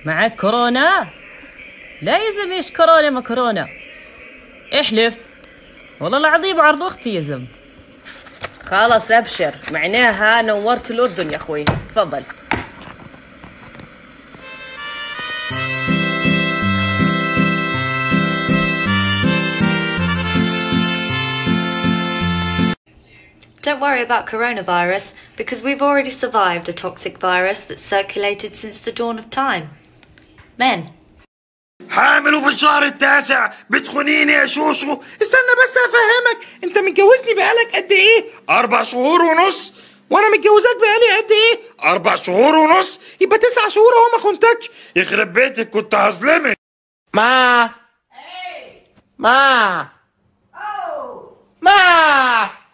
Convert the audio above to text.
معك كورونا لا يزم ايش كورونا ما كورونا احلف والله العظيم عرض اختي يزم خلاص ابشر معناها نورت الاردن يا اخوي تفضل Don't worry about coronavirus because we've already survived a toxic virus that's circulated since the dawn of time. Men, حامل في الشهر التاسع بتخونيني يا شوشو استنى بس افهمك انت متجوزني بقالك قد ايه اربع شهور ونص وانا متجوزاك بقالي قد ايه اربع شهور ونص يبقى تسع شهور اهو ما خنتكش يخرب بيتك كنت هظلمك ما ما ما